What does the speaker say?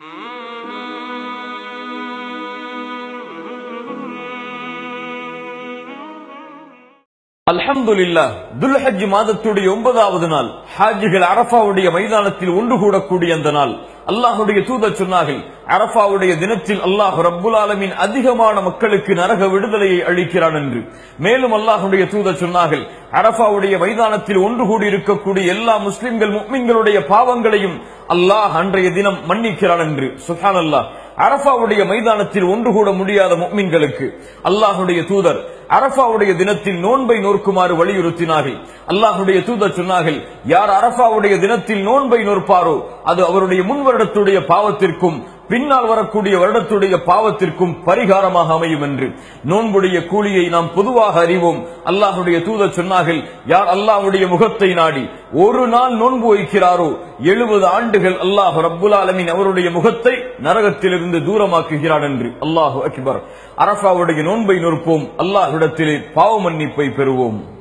அல்ஹம்துலில்லா துல்ஹஜ் மாதத்துடைய ஒன்பதாவது நாள் ஹாஜிகள் அரஃபாவுடைய மைதானத்தில் ஒன்று கூடக்கூடிய அந்த நாள் அல்லாஹுடைய தூதர் சொன்னார்கள் அரஃபாவுடைய தினத்தில் அல்லாஹ் ரப்புல் ஆலமின் அதிகமான மக்களுக்கு நரக விடுதலையை அளிக்கிறான் என்று மேலும் அல்லாஹுடைய தூதர் சொன்னார்கள் அரஃபாவுடைய மைதானத்தில் ஒன்று கூடி இருக்கக்கூடிய எல்லா முஸ்லிம்கள் முக்மின்களுடைய பாவங்களையும் அல்லாஹ் அன்றைய தினம் மன்னிக்கிறான் என்று சுஹான் அல்லாஹ் அரஃபாவுடைய மைதானத்தில் ஒன்று கூட முடியாத முக்மின்களுக்கு அல்லாஹுடைய தூதர் அரஃபாவுடைய தினத்தில் நோன்பை நோக்குமாறு வலியுறுத்தினார்கள் அல்லாஹுடைய தூதர் சொன்னார்கள் யார் அரஃபாவுடைய தினத்தில் நோன்பை நோற்பாரோ அது அவருடைய முன் வருடத்துடைய பாவத்திற்கும் பின்னால் வரக்கூடிய வருடத்துடைய பாவத்திற்கும் பரிகாரமாக அமையும் என்று நோன்புடைய கூலியை நாம் பொதுவாக அறிவோம் அல்லாஹுடைய தூதர் சொன்னார்கள் யார் அல்லாஹுடைய முகத்தை நாடி ஒரு நாள் நோன்பு வைக்கிறாரோ எழுபது ஆண்டுகள் அல்லாஹ் ரப்புல் ஆலமின் அவருடைய முகத்தை நரகத்திலிருந்து தூரமாக்குகிறான் என்று அல்லாஹு அக்பர் அரஃபாவுடைய நோன்பை நோற்போம் அல்லாஹ்விடத்திலே பாவ மன்னிப்பை பெறுவோம்